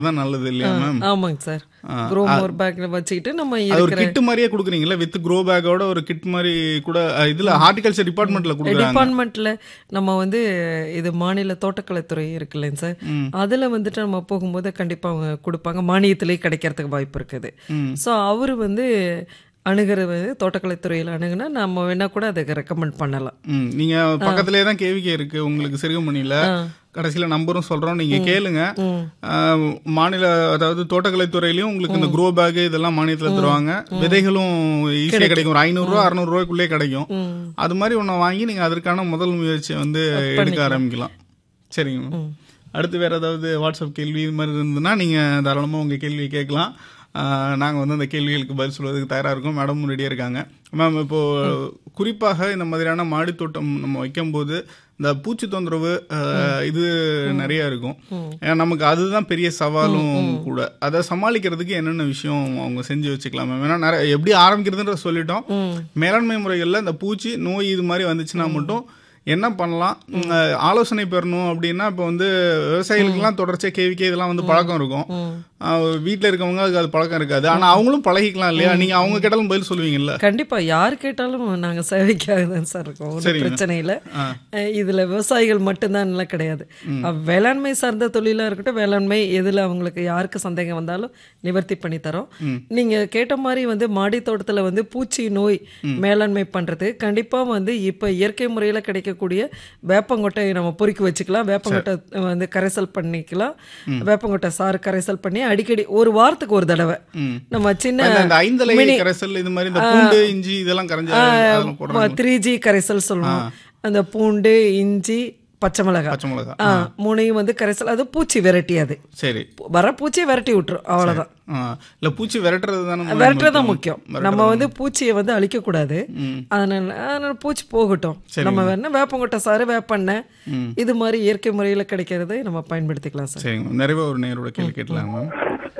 தான் நல்லது இல்லையா மேம் ஆமாங்க சார் க்ரோ மோர் பேக்ல வச்சுக்கிட்டு நம்ம அது ஒரு இருக்கிற கிட் மாதிரியே கொடுக்குறீங்களா வித் க்ரோ பேக்கோட ஒரு கிட் மாதிரி கூட அஹ், இதுல ஹார்டிகல்ச்சர் டிபார்ட்மெண்ட்ல கொடுக்குறாங்க டிபார்ட்மெண்ட்ல நம்ம வந்து இது மாநில தோட்டக்கலைத்துறை இருக்கு இல்லைங்க சார் அதுல வந்துட்டு நம்ம போகும்போது கண்டிப்பா அவங்க கொடுப்பாங்க மானியத்திலேயே கிடைக்கிறதுக்கு வாய்ப்பு இருக்குது ஸோ அவரு வந்து அணுகிறது வந்து தோட்டக்கலைத்துறையில் அணுகுனா நம்ம வேணா கூட அதுக்கு ரெக்கமெண்ட் பண்ணலாம் ம், நீங்க பக்கத்திலே தான் கேவிகே இருக்கு உங்களுக்கு சிறுகமணியில கடைசியில நம்பரும் சொல்றோம் நீங்க கேளுங்க அஹ், மாநில அதாவது தோட்டக்கலைத்துறையிலயும் உங்களுக்கு இந்த க்ரோ பேக் இதெல்லாம் மானியத்துல தருவாங்க விதைகளும் ஈஸியா கிடைக்கும் ஒரு ஐநூறு ரூபா அறுநூறு ரூபாய்க்குள்ளே கிடைக்கும் அது மாதிரி ஒண்ண வாங்கி நீங்க அதற்கான முதல் முயற்சியை வந்து எடுக்க ஆரம்பிக்கலாம் சரிங்க மேம். அடுத்து வேற ஏதாவது வாட்ஸ்அப் கேள்வி இது மாதிரி இருந்ததுன்னா நீங்க தாராளமா உங்க கேள்வியை கேட்கலாம் ஆஹ் நாங்க வந்து அந்த கேள்விகளுக்கு பதில் சொல்வதற்கு தயாரா இருக்கோம் மேடமும் ரெடியா இருக்காங்க மேம் இப்போ குறிப்பாக இந்த மாதிரியான மாடி தோட்டம் நம்ம வைக்கும்போது இந்த பூச்சி தொந்தரவு ஆஹ் இது நிறைய இருக்கும் ஏன்னா நமக்கு அதுதான் பெரிய சவாலும் கூட அதை சமாளிக்கிறதுக்கு என்னென்ன விஷயம் அவங்க செஞ்சு வச்சுக்கலாம் மேம் ஏன்னா நிறைய எப்படி ஆரம்பிக்கிறதுன்ற சொல்லிட்டோம் மேலாண்மை முறைகள்ல இந்த பூச்சி நோய் இது மாதிரி வந்துச்சுன்னா மட்டும் என்ன பண்ணலாம் உம், அஹ், ஆலோசனை பெறணும் அப்படின்னா இப்போ வந்து விவசாயிகளுக்கெல்லாம் தொடர்ச்சியாக கேவிக்கே இதெல்லாம் வந்து பழக்கம் இருக்கும் அஹ், வீட்ல இருக்கவங்க அதுக்கு அது பழக்கம் இருக்காது ஆனா அவங்களும் பழகிக்கலாம் இல்லையா நீங்க அவங்க கேட்டாலும் பதில் சொல்லுவீங்கல்ல கண்டிப்பா யார் கேட்டாலும் நாங்க சேவைக்காக தான் சார் இருக்கோம் ஒன்றும் சரிங்க. பிரச்சனை இல்லை அஹ் இதுல விவசாயிகள் மட்டும்தான் கிடையாது அஹ் வேளாண்மை சார்ந்த தொழிலா இருக்கட்டும் வேளாண்மை எதுல அவங்களுக்கு யாருக்கு சந்தேகம் வந்தாலும் நிவர்த்தி பண்ணி தரோம் நீங்க கேட்ட மாதிரி வந்து மாடி தோட்டத்துல வந்து பூச்சி நோய் மேலாண்மை பண்றது கண்டிப்பா வந்து இப்ப இயற்கை முறையில கிடைக்கக்கூடிய வேப்பங்கொட்டை நம்ம பொறுக்கி வச்சுக்கலாம் வேப்பங்கொட்டை வந்து கரைசல் பண்ணிக்கலாம் வேப்பங்கொட்டை சாறு கரைசல் பண்ணி அடிக்கடி ஒரு வாரத்துக்கு ஒரு தடவை நம்ம சின்ன அந்த- அந்த ஐந்தலை mini- கரைசல் இது மாதிரி இந்த பூண்டு இஞ்சி இதெல்லாம் கரைஞ்சு அதெல்லாம் போடுறாங்க த்ரீ ஜி கரைசல் சொல்லுவோம் அந்த பூண்டு இஞ்சி பச்சை மிளகாய் பச்சை மிளகா ஆ மூணையும் வந்து கரைசல் அது பூச்சி விரட்டி அது சரி வர பூச்சியை விரட்டி விட்டுரும் அவ்வளவுதான் ஆ, இல்ல பூச்சி விரட்டுறது தானே விரட்டுறது தான் முக்கியம் நம்ம வந்து பூச்சியை வந்து அழிக்கக்கூடாது அதனால அதனால பூச்சி போகட்டும் நம்ம வேணா வேப்பங்கொட்டை சாறு வேப்பெண்ணெய் இது மாதிரி இயற்கை முறையில் கிடைக்கிறதை நம்ம பயன்படுத்திக்கலாம் சார் சரிங்க மேம் நிறைய ஒரு நேரோட கேள்வி கேட்டலாங்க மேம்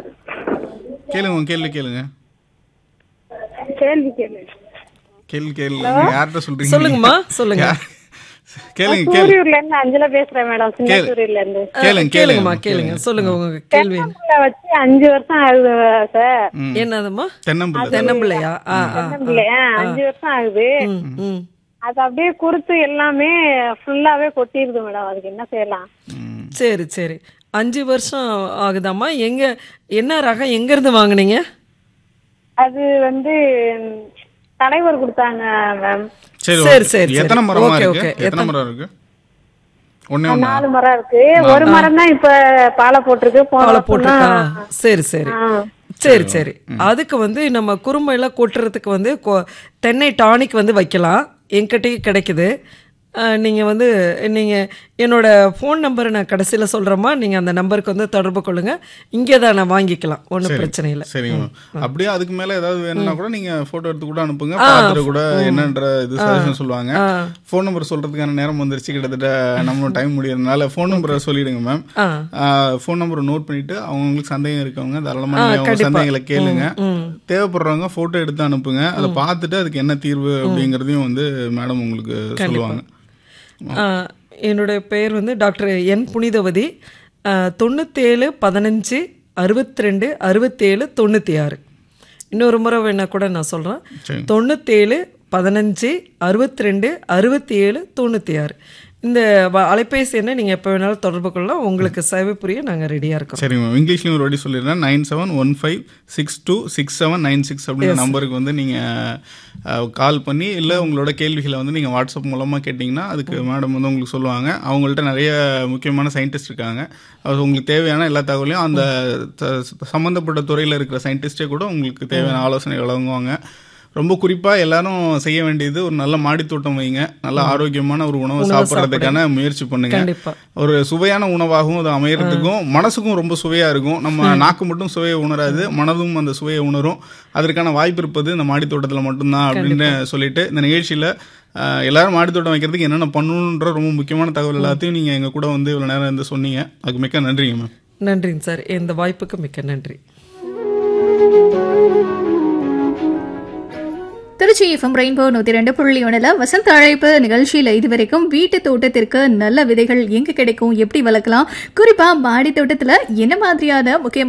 கேளுங்க உங்க கேள்வி கேளுங்க கேள்வி கேளு கேள்வி கேளுங்க யார்கிட்ட சொல்றீங்க சொல்லுங்கம்மா சொல்லுங்க யார்? கேளுங்க கேளுங்க சூரியூர்ல இருந்து அஞ்சலா பேசுறேன் மேடம் சின்ன கேளு. சூரியூர்ல இருந்து கேளுங்க கேளுங்கம்மா கேளுங்க கேளுங்க சொல்லுங்க உங்க கேள்வி என்ன? தென்னம்பிள்ளை வச்சு அஞ்சு வருஷம் ஆகுது சார் என்னதும்மா தென்னம்பிள்ளை தென்னம்பிள்ளையா ஆ ஆ தென்னம்பிள்ளை ஆ, அஞ்சு வருஷம் ஆகுது ம் ம் அது அப்படியே குறுத்து எல்லாமே ஃபுல்லாவே கொட்டிருது மேடம் அதுக்கு என்ன செய்யலாம் ம். சரி சரி அஞ்சு வருஷம் ஆகுதாம்மா எங்க என்ன ரகம் எங்க இருந்து வாங்குனீங்க அது வந்து ம், தலைவர் கொடுத்தாங்க மேம் சரி சரி, okay. சரி, எத்தனை சரி. மரமா Okay, இருக்கு okay. எத்தனை எத்தனை- மரம் இருக்கு ஒண்ணே ஒண்ணா நாலு மரம் இருக்கு ஒரு மரம் தான் இப்ப பாலை போட்டிருக்கு போன பாலை வருஷம் போட்டிருக்கா தான் சரி சரி ஆ. சரி சரி அதுக்கு வந்து நம்ம குறும்பையெல்லாம் கொட்டுறதுக்கு வந்து கொ- தென்னை டானிக் வந்து வைக்கலாம் என்கிட்டயும் கிடைக்குது அஹ், நீங்க வந்து நீங்க என்னோட ஃபோன் நம்பரை நான் கடைசியில சொல்றேம்மா நீங்க அந்த நம்பருக்கு வந்து தொடர்பு கொள்ளுங்க இங்கே தான் நான் வாங்கிக்கலாம் ஒன்றும் பிரச்சனை இல்லை சரிங்க மேம். அப்படியே அதுக்கு மேல ஏதாவது வேணும்னா கூட நீங்க போட்டோ எடுத்து கூட அனுப்புங்க பார்த்துட்டு கூட என்னன்ற இது சஜஷன் சொல்லுவாங்க ஃபோன் நம்பர் சொல்றதுக்கான நேரம் வந்துருச்சு கிட்டத்தட்ட நம்ம டைம் முடியறதுனால ஃபோன் நம்பரை சொல்லிடுங்க மேம் ஆ ஃபோன் நம்பரை நோட் பண்ணிட்டு அவங்களுக்கு சந்தேகம் இருக்கவங்க தாராளமா நீங்க அவங்க கண்டிப்பா. சந்தேகங்களை கேளுங்க ம். தேவைப்படுறவங்க போட்டோ எடுத்து அனுப்புங்க அதை பார்த்துட்டு அதுக்கு என்ன தீர்வு அப்படிங்கறதையும் வந்து மேடம் உங்களுக்கு சொல்லுவாங்க ஆஹ் என்னுடைய பெயர் வந்து டாக்டர் என் புனிதவதி ஆஹ் தொண்ணூத்தேழு பதினஞ்சு அறுபத்தி ரெண்டு அறுபத்தேழு தொண்ணூற்றி ஆறு இன்னொரு முறை வேணா கூட நான் சொல்கிறேன் சரி. தொண்ணூத்தேழு பதினஞ்சு அறுபத்தி ரெண்டு அறுபத்தி ஏழு தொண்ணூற்றி ஆறு இந்த வ- அலைபேசி என்ன நீங்கள் எப்போ வேணாலும் தொடர்பு கொள்ளலாம் உங்களுக்கு சேவை புரிய நாங்கள் ரெடியாக இருக்கோம் சரிங்க மேம் இங்கிலீஷ்லயும் ஒரு வாட்டி சொல்லிடுறேன் nine seven one five six two six seven nine six அப்படிங்கிற நம்பருக்கு வந்து நீங்கள் கால் பண்ணி இல்லை உங்களோட கேள்விகளை வந்து நீங்கள் வாட்ஸ்அப் மூலமாக கேட்டிங்கன்னா அதுக்கு மேடம் வந்து உங்களுக்கு சொல்லுவாங்க அவங்கள்ட்ட நிறைய முக்கியமான சயின்டிஸ்ட் இருக்காங்க அது உங்களுக்கு தேவையான எல்லா தகவலையும் அந்த த- சம்மந்தப்பட்ட துறையில் இருக்கிற சயின்டிஸ்டே கூட உங்களுக்கு தேவையான ஆலோசனை வழங்குவாங்க ரொம்ப குறிப்பாக எல்லாரும் செய்ய வேண்டியது ஒரு நல்ல மாடி தோட்டம் வைங்க நல்ல ஆரோக்கியமான ஒரு உணவை சாப்பிட்றதுக்கான முயற்சி பண்ணுங்க கண்டிப்பா ஒரு சுவையான உணவாகவும் அது அமையறதுக்கும் மனசுக்கும் ரொம்ப சுவையா இருக்கும் நம்ம நாக்கு மட்டும் சுவையை உணராது மனதும் அந்த சுவையை உணரும் அதற்கான வாய்ப்பு இருப்பது இந்த மாடி தோட்டத்துல மட்டும்தான் அப்படின்னு சொல்லிட்டு இந்த நிகழ்ச்சியில அஹ், எல்லாரும் மாடி தோட்டம் வைக்கிறதுக்கு என்னென்ன பண்ணணுன்ற ரொம்ப முக்கியமான தகவல் எல்லாத்தையும் நீங்க எங்க கூட வந்து இவ்வளவு நேரம் இருந்து சொன்னீங்க அதுக்கு மிக்க நன்றிங்க மேம் நன்றிங்க சார் இந்த வாய்ப்புக்கு மிக்க நன்றி திருச்சி எஃப்எம் ரெயின்போ நூத்தி ரெண்டு புள்ளி ஒண்ணுல வசந்த அழைப்பு நிகழ்ச்சியில இதுவரைக்கும் வீட்டு தோட்டத்திற்கு நல்ல விதைகள் எங்க கிடைக்கும் எப்படி வளர்க்கலாம் குறிப்பா மாடி தோட்டத்துல என்ன மாதிரியான முக்கியமான